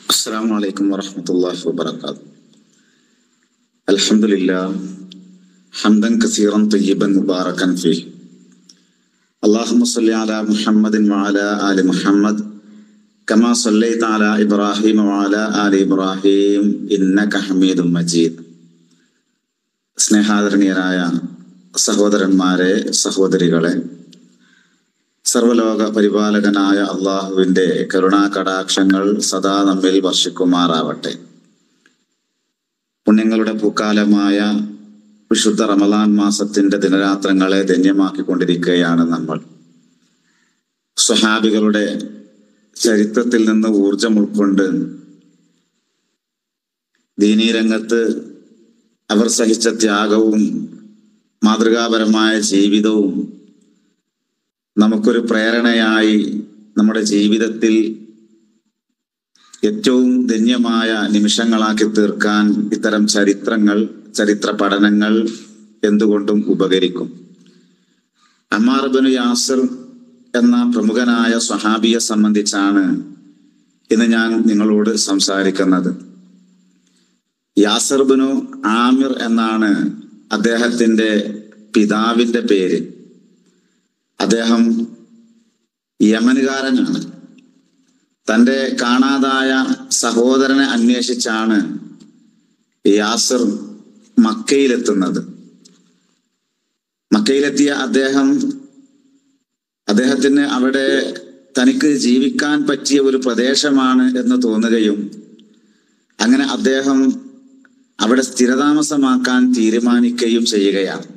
السلام عليكم ورحمة الله وبركاته الحمد لله حمدا كثيرا طيبا مباركا فيه اللهم صل على محمد وعلى آل محمد كما صليت على إبراهيم وعلى آل إبراهيم إنك حميد مجيد സ്നേഹാദരണീയരായ സഹോദരന്മാരെ സഹോദരികളെ സർവലോക പരിപാലകനായ അള്ളാഹുവിന്റെ കരുണാ കടാക്ഷങ്ങൾ സദാ നമ്മിൽ വർഷിക്കുമാറാവട്ടെ പുണ്യങ്ങളുടെ പൂക്കാലമായ വിശുദ്ധ റമലാൻ മാസത്തിന്റെ ദിനരാത്രങ്ങളെ ധന്യമാക്കിക്കൊണ്ടിരിക്കുകയാണ് നമ്മൾ സ്വഹാബികളുടെ ചരിത്രത്തിൽ നിന്ന് ഊർജം ഉൾക്കൊണ്ട് ദീനീ രംഗത്ത് അവർ സഹിച്ച ത്യാഗവും മാതൃകാപരമായ ജീവിതവും നമുക്കൊരു പ്രേരണയായി നമ്മുടെ ജീവിതത്തിൽ ഏറ്റവും ധന്യമായ നിമിഷങ്ങളാക്കി തീർക്കാൻ ഇത്തരം ചരിത്രങ്ങൾ ചരിത്ര പഠനങ്ങൾ എന്തുകൊണ്ടും ഉപകരിക്കും അമ്മാർബനു യാസിർ എന്ന പ്രമുഖനായ സ്വഹാബിയെ സംബന്ധിച്ചാണ് ഇന്ന് ഞാൻ നിങ്ങളോട് സംസാരിക്കുന്നത് യാസർബിനു ആമിർ എന്നാണ് അദ്ദേഹത്തിന്റെ പിതാവിന്റെ പേര് അദ്ദേഹം യമനുകാരനാണ് തന്റെ കാണാതായ സഹോദരനെ അന്വേഷിച്ചാണ് യാസിർ മക്കയിലെത്തുന്നത് മക്കയിലെത്തിയ അദ്ദേഹം അദ്ദേഹത്തിന് അവിടെ തനിക്ക് ജീവിക്കാൻ പറ്റിയ ഒരു പ്രദേശമാണ് എന്ന് തോന്നുകയും അങ്ങനെ അദ്ദേഹം അവിടെ സ്ഥിരതാമസമാക്കാൻ തീരുമാനിക്കുകയും ചെയ്യുകയാണ്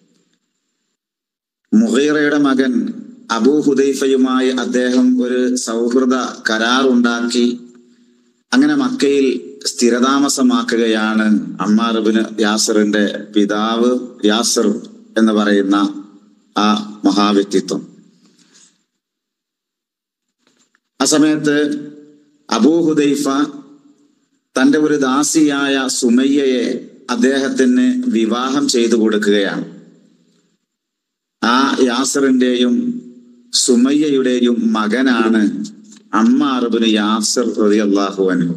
മുഹീറയുടെ മകൻ അബൂ ഹുദൈഫയുമായി അദ്ദേഹം ഒരു സൗഹൃദ കരാർ ഉണ്ടാക്കി അങ്ങനെ മക്കയിൽ സ്ഥിരതാമസമാക്കുകയാണ് അമ്മാറുബിന് യാസറിന്റെ പിതാവ് യാസർ എന്ന് പറയുന്ന ആ മഹാവ്യക്തിത്വം ആ സമയത്ത് അബൂ ഹുദൈഫ തന്റെ ഒരു ദാസിയായ സുമയ്യയെ അദ്ദേഹത്തിന് വിവാഹം ചെയ്തു കൊടുക്കുകയാണ് ആ യാസറിന്റെയും സുമയ്യയുടെയും മകനാണ് അമ്മാറുബിന് യാസർ റളിയല്ലാഹു അൻഹു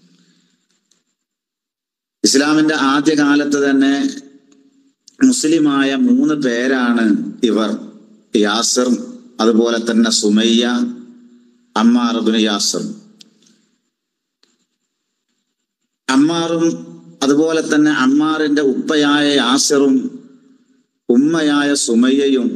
ഇസ്ലാമിന്റെ ആദ്യകാലത്ത് തന്നെ മുസ്ലിമായ മൂന്ന് പേരാണ് ഇവർ യാസർ അതുപോലെ തന്നെ സുമയ്യ അമ്മാറുബിന് യാസർ അമ്മാറും അതുപോലെ തന്നെ അമ്മാറിന്റെ ഉപ്പയായ യാസറും ഉമ്മയായ സുമയ്യയും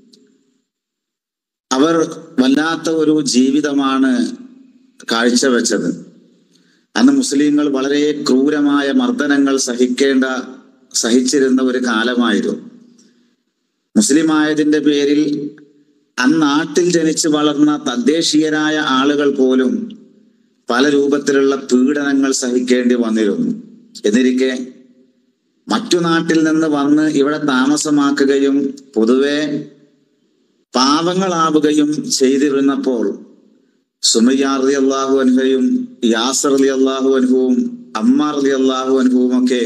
അവർ വല്ലാത്ത ഒരു ജീവിതമാണ് കാഴ്ചവെച്ചത് അന്ന് മുസ്ലിങ്ങൾ വളരെ ക്രൂരമായ മർദ്ദനങ്ങൾ സഹിക്കേണ്ട സഹിച്ചിരുന്ന ഒരു കാലമായിരുന്നു മുസ്ലിം ആയതിന്റെ പേരിൽ അന്നാട്ടിൽ ജനിച്ചു വളർന്ന തദ്ദേശീയരായ ആളുകൾ പോലും പല രൂപത്തിലുള്ള പീഡനങ്ങൾ സഹിക്കേണ്ടി വന്നിരുന്നു എന്നിരിക്കെ മറ്റു നാട്ടിൽ നിന്ന് വന്ന് ഇവിടെ താമസമാക്കുകയും പൊതുവെ പാവങ്ങളാവുകയും ചെയ്തിരുന്നപ്പോൾ സുമയ്യാർ അലി അള്ളാഹു അൻഹയും യാസർ അലി അള്ളാഹു അൻഹുവും അമ്മാർ അലി അള്ളാഹു അൻഹുവും ഒക്കെ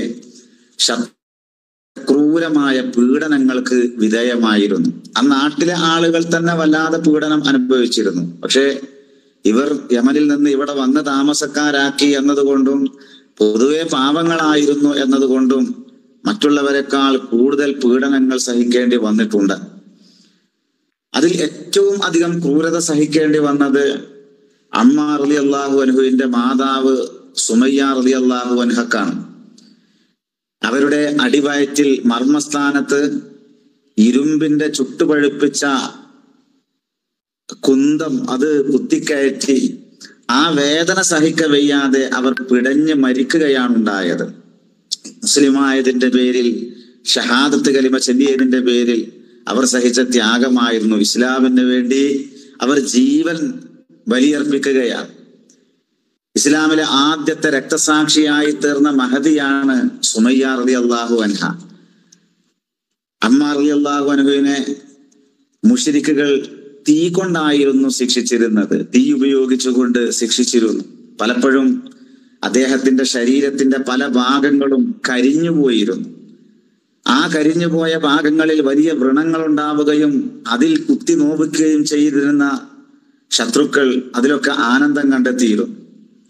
ക്രൂരമായ പീഡനങ്ങൾക്ക് വിധേയമായിരുന്നു ആ നാട്ടിലെ ആളുകൾ തന്നെ വല്ലാതെ പീഡനം അനുഭവിച്ചിരുന്നു പക്ഷേ ഇവർ യമനിൽ നിന്ന് ഇവിടെ വന്ന് താമസക്കാരാക്കി എന്നതുകൊണ്ടും പൊതുവെ പാവങ്ങളായിരുന്നു എന്നതുകൊണ്ടും മറ്റുള്ളവരെക്കാൾ കൂടുതൽ പീഡനങ്ങൾ സഹിക്കേണ്ടി വന്നിട്ടുണ്ട് അതിൽ ഏറ്റവും അധികം ക്രൂരത സഹിക്കേണ്ടി വന്നത് അമ്മാർ അലി അള്ളാഹു അൻഹുവിന്റെ മാതാവ് സുമയ്യാർ അലി അള്ളാഹു അൻഹക്കാണ് അവരുടെ അടിവയറ്റിൽ മർമ്മസ്ഥാനത്ത് ഇരുമ്പിന്റെ ചുട്ടുപഴുപ്പിച്ച കുന്തം അത് കുത്തിക്കയറ്റി ആ വേദന സഹിക്ക വയ്യാതെ അവർ പിടഞ്ഞ് മരിക്കുകയാണ് ഉണ്ടായത് മുസ്ലിമായതിന്റെ പേരിൽ ഷഹാദത്ത് കലിമ ചെല്ലിയതിന്റെ പേരിൽ അവർ സഹിച്ച ത്യാഗമായിരുന്നു ഇസ്ലാമിന് വേണ്ടി അവർ ജീവൻ ബലിയർപ്പിക്കുകയാണ് ഇസ്ലാമിലെ ആദ്യത്തെ രക്തസാക്ഷിയായി തീർന്ന മഹതിയാണ് സുമയ്യ റലി അള്ളാഹു അൻഹ അമ്മ റലി അള്ളാഹു അൻഹുവിനെ മുഷരിക്കുകൾ തീ കൊണ്ടായിരുന്നു ശിക്ഷിച്ചിരുന്നത് തീ ഉപയോഗിച്ചുകൊണ്ട് ശിക്ഷിച്ചിരുന്നു പലപ്പോഴും അദ്ദേഹത്തിന്റെ ശരീരത്തിന്റെ പല ഭാഗങ്ങളും കരിഞ്ഞുപോയിരുന്നു ആ കരിഞ്ഞുപോയ ഭാഗങ്ങളിൽ വലിയ വ്രണങ്ങൾ ഉണ്ടാവുകയും അതിൽ കുത്തി നോവിക്കുകയും ചെയ്തിരുന്ന ശത്രുക്കൾ അതിലൊക്കെ ആനന്ദം കണ്ടെത്തിയിരുന്നു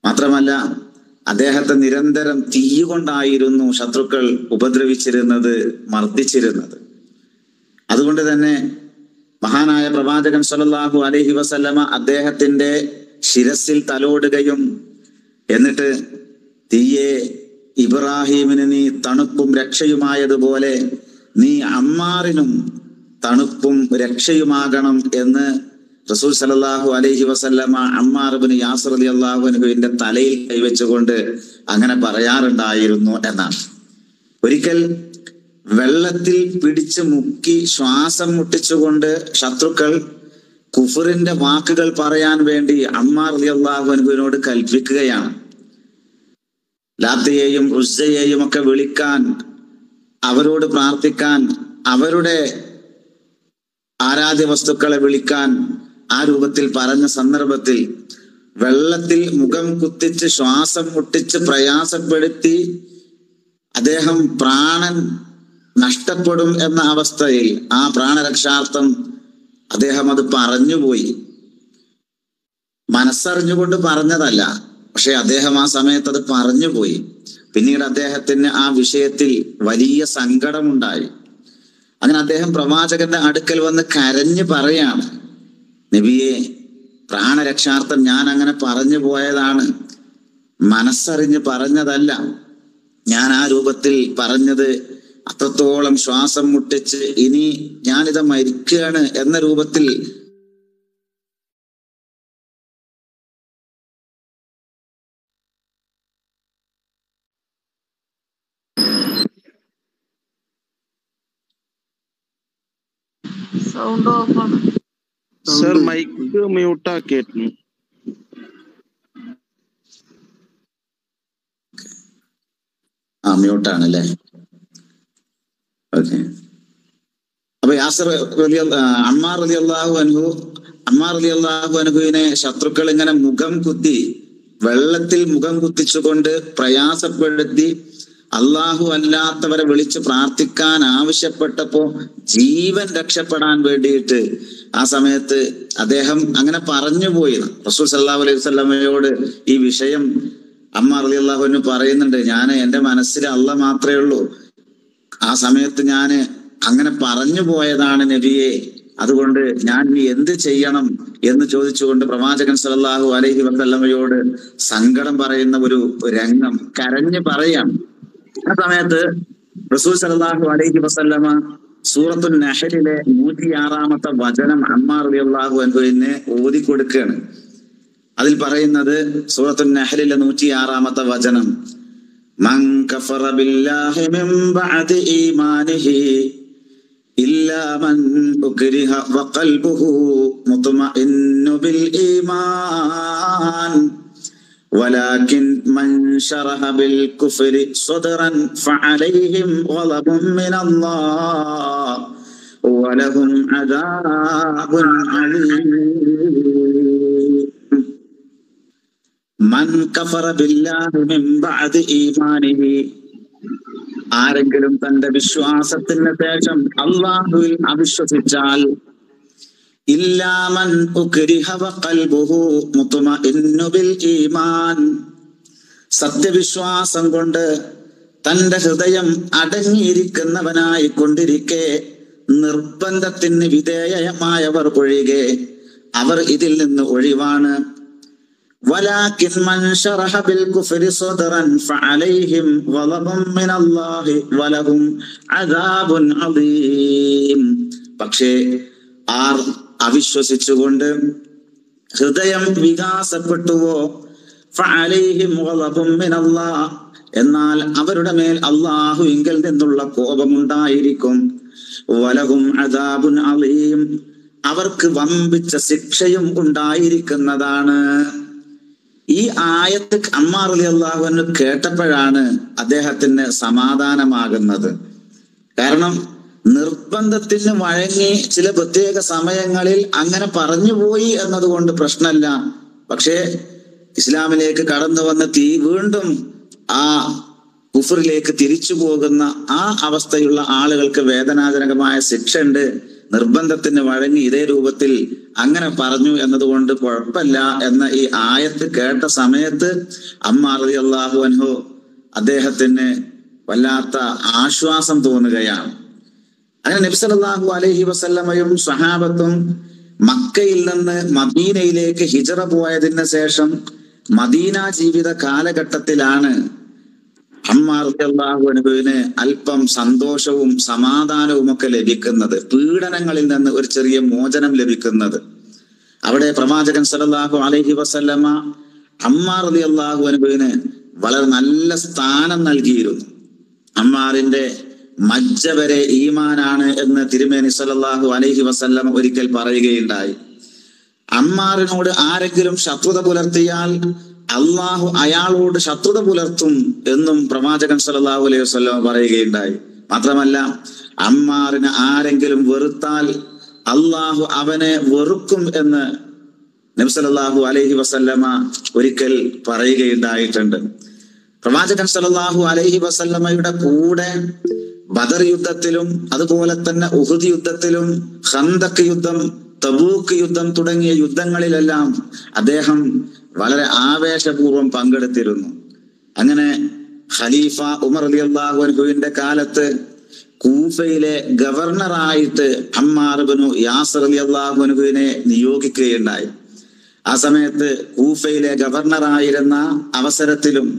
മാത്രമല്ല അദ്ദേഹത്തെ നിരന്തരം തീ കൊണ്ടായിരുന്നു ശത്രുക്കൾ ഉപദ്രവിച്ചിരുന്നത് മർദ്ദിച്ചിരുന്നത് അതുകൊണ്ട് തന്നെ മഹാനായ പ്രവാചകൻ സല്ലല്ലാഹു അലൈഹി വസല്ലമ അദ്ദേഹത്തിന്റെ ശിരസിൽ തലോടുകയും എന്നിട്ട് തീയെ ഇബ്രാഹീമിന് നീ തണുപ്പും രക്ഷയുമായതുപോലെ നീ അമ്മാറിനും തണുപ്പും രക്ഷയുമാകണം എന്ന് റസൂൽ സലല്ലാഹു അലൈഹി വസല്ലമ അമ്മാർബിന് യാസർ അലി അള്ളാഹുവിന്റെ തലയിൽ കൈവച്ചുകൊണ്ട് അങ്ങനെ പറയാറുണ്ടായിരുന്നു എന്നാണ് ഒരിക്കൽ വെള്ളത്തിൽ പിടിച്ച് മുക്കി ശ്വാസം മുട്ടിച്ചുകൊണ്ട് ശത്രുക്കൾ കുഫറിന്റെ വാക്കുകൾ പറയാൻ വേണ്ടി അമ്മാർ അലി അള്ളാഹുവിനോട് കൽപ്പിക്കുകയാണ് ലാത്തയെയും ഉസ്സയെയും ഒക്കെ വിളിക്കാൻ അവരോട് പ്രാർത്ഥിക്കാൻ അവരുടെ ആരാധ്യ വസ്തുക്കളെ വിളിക്കാൻ ആ രൂപത്തിൽ പറഞ്ഞ സന്ദർഭത്തിൽ വെള്ളത്തിൽ മുഖം കുത്തിച്ച് ശ്വാസം മുട്ടിച്ച് പ്രയാസപ്പെടുത്തി അദ്ദേഹം പ്രാണൻ നഷ്ടപ്പെടും എന്ന അവസ്ഥയിൽ ആ പ്രാണരക്ഷാർത്ഥം അദ്ദേഹം അത് പറഞ്ഞുപോയി മനസ്സറിഞ്ഞുകൊണ്ട് പറഞ്ഞതല്ല പക്ഷെ അദ്ദേഹം ആ സമയത്ത് അത് പറഞ്ഞുപോയി പിന്നീട് അദ്ദേഹത്തിന് ആ വിഷയത്തിൽ വലിയ സങ്കടമുണ്ടായി അങ്ങനെ അദ്ദേഹം പ്രവാചകന്റെ അടുക്കൽ വന്ന് കരഞ്ഞു പറയാണ് നബിയെ പ്രാണരക്ഷാർത്ഥം ഞാൻ അങ്ങനെ പറഞ്ഞു പോയതാണ് മനസ്സറിഞ്ഞ് പറഞ്ഞതല്ല ഞാൻ ആ രൂപത്തിൽ പറഞ്ഞത് അത്രത്തോളം ശ്വാസം മുട്ടിച്ച് ഇനി ഞാനിത് മരിക്കുകയാണ് എന്ന രൂപത്തിൽ സൗണ്ട് ഓഫാണ് സർ മൈക്ക് മ്യൂട്ട് ആക്കിയിരുന്നു ആ മ്യൂട്ടാണ് അല്ലേ ഓക്കെ അപ്പൊ യാസർ റലി അമ്മാർ അലി അള്ളാഹു അൻഹു അമ്മാർ അലി അള്ളാഹു അൻഹുവിനെ ശത്രുക്കൾ ഇങ്ങനെ മുഖം കുത്തി വെള്ളത്തിൽ മുഖം കുത്തിച്ചുകൊണ്ട് പ്രയാസപ്പെടുത്തി അള്ളാഹു അല്ലാത്തവരെ വിളിച്ച് പ്രാർത്ഥിക്കാൻ ആവശ്യപ്പെട്ടപ്പോ ജീവൻ രക്ഷപ്പെടാൻ വേണ്ടിയിട്ട് ആ സമയത്ത് അദ്ദേഹം അങ്ങനെ പറഞ്ഞു പോയി റസൂൽ സല്ലാഹു അലൈഹി വസല്ലമയോട് ഈ വിഷയം അമ്മ അലി അള്ളാഹുവിന് പറയുന്നുണ്ട് ഞാൻ എന്റെ മനസ്സിൽ അല്ല മാത്രമേ ഉള്ളൂ ആ സമയത്ത് ഞാൻ അങ്ങനെ പറഞ്ഞു പോയതാണ് നബിയെ അതുകൊണ്ട് ഞാൻ ഇനി എന്ത് ചെയ്യണം എന്ന് ചോദിച്ചുകൊണ്ട് പ്രവാചകൻ സല്ലല്ലാഹു അലൈഹി വസല്ലമയോട് സങ്കടം പറയുന്ന ഒരു രംഗം കരഞ്ഞു പറയാം ആ സമയത്ത് റസൂൽ സല്ലല്ലാഹു അലൈഹി വസല്ലമ സൂറത്തുൽ നഹലിലെ നൂറ്റിയാറാമത്തെ വചനം അമ്മാർ റളിയല്ലാഹു അൻഹുവിനെ ഓതി കൊടുക്കുകയാണ് അതിൽ പറയുന്നത് സൂറത്തുൽ നഹലിലെ നൂറ്റിയാറാമത്തെ വചനം من كفر بالله من بعد إيمانه إلا من أكره وقلبه مطمئن بالإيمان ولكن من شرح بالكفر صدرا فعليهم غضب من الله ولهم عذاب عليم മൻ കഫറ ബില്ലാഹി മിൻ ബഅദി ഈമാനിഹി ആരെങ്കിലും തന്റെ വിശ്വാസത്തിന് ശേഷം അള്ളാഹുവിൽ അവിശ്വസിച്ചാൽ ഇല്ലാമൻ ഉക്രിഹ വഖൽബുഹു മുത്മഇന്നു ബിൽ ഈമാൻ സത്യവിശ്വാസം കൊണ്ട് തന്റെ ഹൃദയം അടങ്ങിയിരിക്കുന്നവനായി കൊണ്ടിരിക്കെ നിർബന്ധത്തിന് വിധേയമായവർ ഒഴികെ അവർ ഇതിൽ നിന്ന് ഒഴിവാണ് ولكن من شرح بالكفر صدرا فعليهم غضب من الله ولهم عذاب عظيم പക്ഷേ ആർ അവിശ്വസിച്ചുകൊണ്ട് ഹൃദയം വികാസപ്പെട്ടുവോ ഫഅലൈഹിം ഗളബും മിനല്ലാഹ് എന്നാൽ അവരുടെ മേൽ അള്ളാഹുവിങ്കിൽ നിന്നുള്ള കോപമുണ്ടായിരിക്കും വലഹും അദാബുൻ അലീം അവർക്ക് വമ്പിച്ച ശിക്ഷയും ഉണ്ടായിരിക്കുന്നതാണ് ഈ ആയത്ത് അമ്മാർ അലി അള്ളാഹുവിന് കേട്ടപ്പോഴാണ് അദ്ദേഹത്തിന് സമാധാനമാകുന്നത് കാരണം നിർബന്ധത്തിന് വഴങ്ങി ചില പ്രത്യേക സമയങ്ങളിൽ അങ്ങനെ പറഞ്ഞുപോയി എന്നതുകൊണ്ട് പ്രശ്നമല്ല പക്ഷേ ഇസ്ലാമിലേക്ക് കടന്നു വന്ന തീ വീണ്ടും ആ കുഫറിലേക്ക് തിരിച്ചു പോകുന്ന ആ അവസ്ഥയുള്ള ആളുകൾക്ക് വേദനാജനകമായ ശിക്ഷ ഉണ്ട് നിർബന്ധത്തിന് വഴങ്ങി ഇതേ രൂപത്തിൽ അങ്ങനെ പറഞ്ഞു എന്നതുകൊണ്ട് കുഴപ്പമില്ല എന്ന ഈ ആയത്ത് കേട്ട സമയത്ത് അമ്മ റതി അള്ളാഹു അൻഹു അദ്ദേഹത്തിന് വല്ലാത്ത ആശ്വാസം തോന്നുകയാണ് അങ്ങനെ നബ്സലാഹു അലൈഹി വസല്ലമയും സഹാബത്തും മക്കയിൽ നിന്ന് മദീനയിലേക്ക് ഹിജറ പോയതിന് ശേഷം മദീന ജീവിത കാലഘട്ടത്തിലാണ് അമ്മാർഹുവിന് അല്പം സന്തോഷവും സമാധാനവും ഒക്കെ ലഭിക്കുന്നത് പീഡനങ്ങളിൽ നിന്ന് ഒരു ചെറിയ മോചനം ലഭിക്കുന്നത് അവിടെ പ്രവാചകൻ സല്ലല്ലാഹു അലൈഹി വസല്ലമ അമ്മാർ അലി അള്ളാഹു അനുഭവിന് വളരെ നല്ല സ്ഥാനം നൽകിയിരുന്നു അമ്മാറിന്റെ മജ്ജ വരെ ഈമാനാണ് എന്ന് തിരുമേനി സല്ലല്ലാഹു അലൈഹി വസല്ലം ഒരിക്കൽ പറയുകയുണ്ടായി അമ്മാറിനോട് ആരെങ്കിലും ശത്രുത പുലർത്തിയാൽ അള്ളാഹു അയാളോട് ശത്രുത പുലർത്തും എന്നും പ്രവാചകൻ സല്ലല്ലാഹു അലൈഹി വസല്ലം പറയുകയുണ്ടായി മാത്രമല്ല അമ്മാറിന് ആരെങ്കിലും വെറുത്താൽ അള്ളാഹു അവനെ വെറുക്കും എന്ന് നബി സല്ലല്ലാഹു അലൈഹി വസല്ലമ ഒരിക്കൽ പറയുകയുണ്ടായിട്ടുണ്ട് പ്രവാചകൻ സല്ലല്ലാഹു അലൈഹി വസല്ലമയുടെ കൂടെ ബദർ യുദ്ധത്തിലും അതുപോലെ തന്നെ ഉഹുദ് യുദ്ധത്തിലും ഖന്തക് യുദ്ധം തബൂക്ക് യുദ്ധം തുടങ്ങിയ യുദ്ധങ്ങളിലെല്ലാം അദ്ദേഹം വളരെ ആവേശപൂർവ്വം പങ്കെടുത്തിരുന്നു അങ്ങനെ ഖലീഫ ഉമർ അലി അള്ളാഹുവിന്റെ കാലത്ത് കൂഫയിലെ ഗവർണറായിട്ട് അമ്മാർബനു യാസർ അലി അള്ളാഹുവിനെ നിയോഗിക്കുകയുണ്ടായി ആ സമയത്ത് കൂഫയിലെ ഗവർണറായിരുന്ന അവസരത്തിലും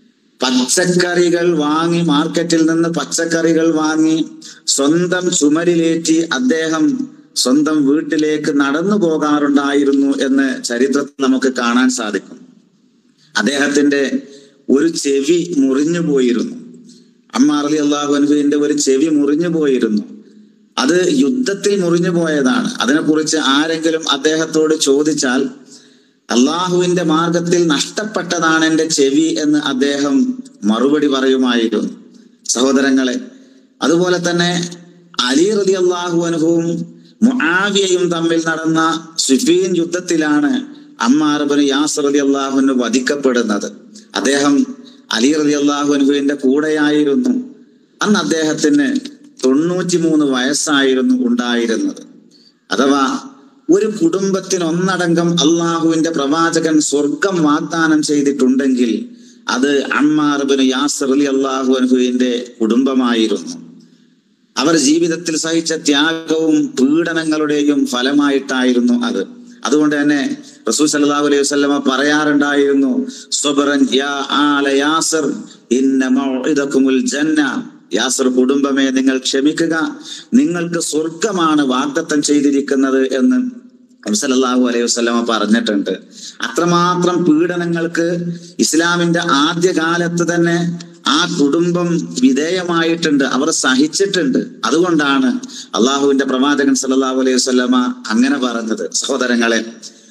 പച്ചക്കറികൾ വാങ്ങി മാർക്കറ്റിൽ നിന്ന് പച്ചക്കറികൾ വാങ്ങി സ്വന്തം ചുമരിലേറ്റി അദ്ദേഹം സ്വന്തം വീട്ടിലേക്ക് നടന്നു പോകാറുണ്ടായിരുന്നു എന്ന് ചരിത്രത്തിൽ നമുക്ക് കാണാൻ സാധിക്കും അദ്ദേഹത്തിന്റെ ഒരു ചെവി മുറിഞ്ഞു പോയിരുന്നു അമ്മാർ അലി അള്ളാഹു അനുവിന്റെ ഒരു ചെവി മുറിഞ്ഞു പോയിരുന്നു അത് യുദ്ധത്തിൽ മുറിഞ്ഞു പോയതാണ് അതിനെക്കുറിച്ച് ആരെങ്കിലും അദ്ദേഹത്തോട് ചോദിച്ചാൽ അള്ളാഹുവിന്റെ മാർഗത്തിൽ നഷ്ടപ്പെട്ടതാണ് എന്റെ ചെവി എന്ന് അദ്ദേഹം മറുപടി പറയുമായിരുന്നു സഹോദരങ്ങളെ അതുപോലെ തന്നെ അലി റതി അള്ളാഹു അനുഭവവും മുആവിയയും തമ്മിൽ നടന്ന സുഫീൻ യുദ്ധത്തിലാണ് അമ്മാർബന് യാസർ അലി അള്ളാഹുവിന് വധിക്കപ്പെടുന്നത് അദ്ദേഹം അലി റതി അള്ളാഹുനുവിന്റെ കൂടെയായിരുന്നു അന്ന് അദ്ദേഹത്തിന് തൊണ്ണൂറ്റിമൂന്ന് വയസ്സായിരുന്നു ഉണ്ടായിരുന്നത് അഥവാ ഒരു കുടുംബത്തിന് ഒന്നടങ്കം അള്ളാഹുവിന്റെ പ്രവാചകൻ സ്വർഗം വാഗ്ദാനം ചെയ്തിട്ടുണ്ടെങ്കിൽ അത് അമ്മാർബിന് യാസർ അലി അള്ളാഹു അനുഹുവിന്റെ കുടുംബമായിരുന്നു അവർ ജീവിതത്തിൽ സഹിച്ച ത്യാഗവും പീഡനങ്ങളുടെയും ഫലമായിട്ടായിരുന്നു അത് അതുകൊണ്ട് തന്നെ റസൂൽ സല്ലല്ലാഹു അലൈഹി വസല്ലമ പറയാറുണ്ടായിരുന്നു സ്വബറൻ യാ ആല യാസർ ഇന്ന മൗഇദകുമുൽ ജന്ന യാസർ കുടുംബമേ നിങ്ങൾ ക്ഷമിക്കുക നിങ്ങൾക്ക് സ്വർഗമാണ് വാഗ്ദത്തം ചെയ്തിരിക്കുന്നത് എന്ന് സല്ലല്ലാഹു അലൈഹി വസല്ലമ പറഞ്ഞിട്ടുണ്ട് അത്രമാത്രം പീഡനങ്ങൾക്ക് ഇസ്ലാമിന്റെ ആദ്യ കാലത്ത് തന്നെ ആ കുടുംബം വിധേയമായിട്ടുണ്ട് അവർ സഹിച്ചിട്ടുണ്ട് അതുകൊണ്ടാണ് അള്ളാഹുവിന്റെ പ്രവാചകൻ സല്ലല്ലാഹു അലൈഹി വസല്ലമ അങ്ങനെ പറഞ്ഞത് സഹോദരങ്ങളെ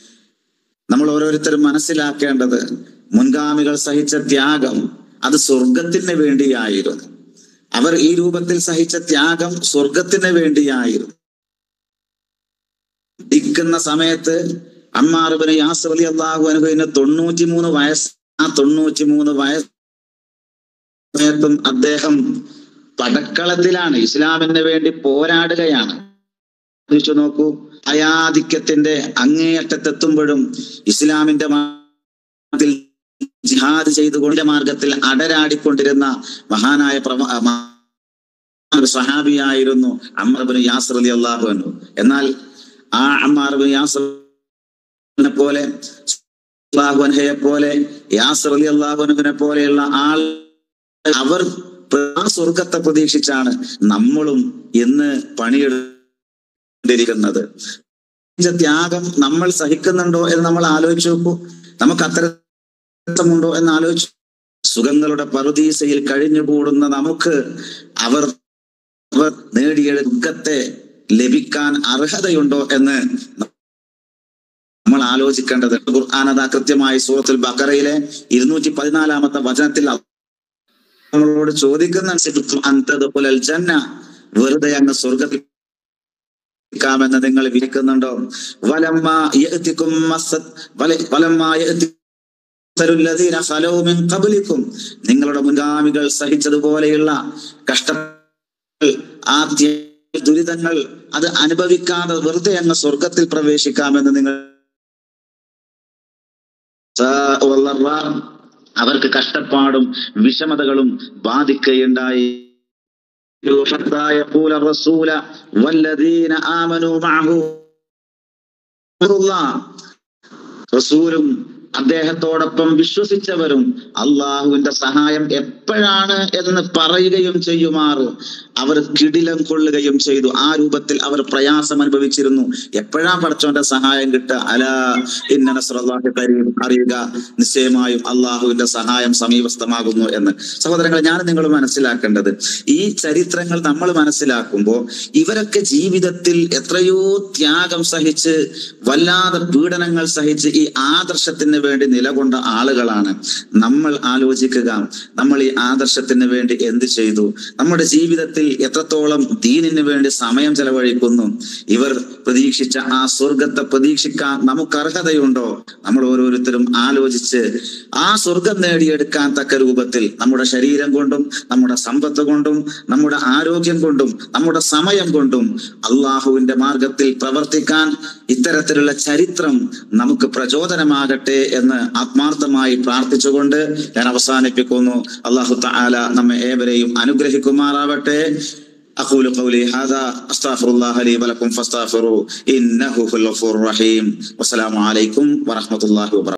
നമ്മൾ ഓരോരുത്തരും മനസ്സിലാക്കേണ്ടത് മുൻഗാമികൾ സഹിച്ച ത്യാഗം അത് സ്വർഗത്തിന് വേണ്ടിയായിരുന്നു അവർ ഈ രൂപത്തിൽ സഹിച്ച ത്യാഗം സ്വർഗത്തിന് വേണ്ടിയായിരുന്നു ഇരിക്കുന്ന സമയത്ത് അമ്മാറുബിന് യാസർ അലി അള്ളാഹു അനുഭവിന് തൊണ്ണൂറ്റിമൂന്ന് വയസ്സ് ആ തൊണ്ണൂറ്റിമൂന്ന് വയസ്സ് സമയത്തും അദ്ദേഹം പടക്കളത്തിലാണ് ഇസ്ലാമിന് വേണ്ടി പോരാടുകയാണ് ചോദിച്ചു നോക്കൂ അയാധിക്യത്തിന്റെ അങ്ങേയറ്റത്തെത്തുമ്പോഴും ഇസ്ലാമിന്റെ മാർഗത്തിൽ ജിഹാദ് ചെയ്തുകൊണ്ട് മാർഗത്തിൽ അടരാടിക്കൊണ്ടിരുന്ന മഹാനായ പ്രവ സഹാബിയായിരുന്നു അമ്മർബിന് യാസർ അലി അള്ളാഹു എന്നാൽ ആ അമ്മാർബിൻ യാസറിനെ പോലെ അള്ളാഹുൻഹയെ പോലെ യാസർ അലി അള്ളാഹുനുവിനെ പോലെയുള്ള ആൾ അവർ ആ സ്വർഗത്തെ പ്രതീക്ഷിച്ചാണ് നമ്മളും ഇന്ന് പണിയെടുത്തിരിക്കുന്നത് ത്യാഗം നമ്മൾ സഹിക്കുന്നുണ്ടോ എന്ന് നമ്മൾ ആലോചിച്ച് നോക്കൂ നമുക്ക് അത്തരമുണ്ടോ എന്ന് ആലോചിച്ചു സുഖങ്ങളുടെ പറുദീസയിൽ കഴിഞ്ഞുകൂടുന്ന നമുക്ക് അവർ അവർ നേടിയ ദുഃഖത്തെ ലഭിക്കാൻ അർഹതയുണ്ടോ എന്ന് നമ്മൾ ആലോചിക്കേണ്ടത് ഖുർആാനത കൃത്യമായി സൂറത്തുൽ ബക്കറയിലെ ഇരുന്നൂറ്റി പതിനാലാമത്തെ വചനത്തിൽ നമ്മളോട് ചോദിക്കുന്ന അന്തതുൽ ജന്ന വെറുതെ അങ്ങ് സ്വർഗത്തിൽ ാമെന്ന് നിങ്ങൾ വിളിക്കുന്നുണ്ടോ വലമ്മ യഅ്തികും മസ്സത് വല- വലമ്മ യഅ്തികുല്ലദീന ഖലൗ മിൻ ഖബ്ലിക്കും നിങ്ങളുടെ മുൻഗാമികൾ സഹിച്ചതുപോലെയുള്ള കഷ്ട ആ ദുരിതങ്ങൾ അത് അനുഭവിക്കാതെ വെറുതെ അങ്ങ് സ്വർഗത്തിൽ പ്രവേശിക്കാമെന്ന് നിങ്ങൾ അവർക്ക് കഷ്ടപ്പാടും വിഷമതകളും ബാധിക്കുകയുണ്ടായി حتى يقول الرسول والذين آمنوا معه റസൂലും അദ്ദേഹത്തോടൊപ്പം വിശ്വസിച്ചവരും അള്ളാഹുവിന്റെ സഹായം എപ്പോഴാണ് എന്ന് പറയുകയും ചെയ്യുമാറ് അവർ കിടിലം കൊള്ളുകയും ചെയ്തു ആ രൂപത്തിൽ അവർ പ്രയാസം അനുഭവിച്ചിരുന്നു എപ്പോഴാ പടച്ചോന്റെ സഹായം കിട്ടുക അല ഇന്ന നസ്രല്ലാഹി കരീം അറിയുക നിശ്ചയമായും അള്ളാഹുവിന്റെ സഹായം സമീപസ്ഥമാകുന്നു എന്ന് സഹോദരങ്ങളെ ഞാൻ നിങ്ങൾ മനസ്സിലാക്കേണ്ടത് ഈ ചരിത്രങ്ങൾ നമ്മൾ മനസ്സിലാക്കുമ്പോൾ ഇവരൊക്കെ ജീവിതത്തിൽ എത്രയോ ത്യാഗം സഹിച്ച് വല്ലാതെ പീഡനങ്ങൾ സഹിച്ച് ഈ ആദർശത്തിന് വേണ്ടി നിലകൊണ്ട ആളുകളാണ് നമ്മൾ ആലോചിക്കുക നമ്മൾ ഈ ആദർശത്തിന് വേണ്ടി എന്ത് ചെയ്തു നമ്മുടെ ജീവിതത്തിൽ എത്രത്തോളം ദീനിന് വേണ്ടി സമയം ചെലവഴിക്കുന്നു ഇവർ പ്രതീക്ഷിച്ച ആ സ്വർഗത്തെ പ്രതീക്ഷിക്കാൻ നമുക്ക് അർഹതയുണ്ടോ നമ്മൾ ഓരോരുത്തരും ആലോചിച്ച് ആ സ്വർഗം നേടിയെടുക്കാൻ തക്ക രൂപത്തിൽ നമ്മുടെ ശരീരം കൊണ്ടും നമ്മുടെ സമ്പത്ത് കൊണ്ടും നമ്മുടെ ആരോഗ്യം കൊണ്ടും നമ്മുടെ സമയം കൊണ്ടും അള്ളാഹുവിന്റെ മാർഗത്തിൽ പ്രവർത്തിക്കാൻ ഇത്തരത്തിലുള്ള ചരിത്രം നമുക്ക് പ്രചോദനമാകട്ടെ എന്ന് ആത്മാർത്ഥമായി പ്രാർത്ഥിച്ചുകൊണ്ട് ഞാൻ അവസാനിപ്പിക്കുന്നു അള്ളാഹു തആല നമ്മെ ഏവരെയും അനുഗ്രഹിക്കുമാറാവട്ടെ أقول قولي هذا أستغفر الله لي ولكم فاستغفروا إنه هو الغفور الرحيم والسلام عليكم ورحمة الله وبركاته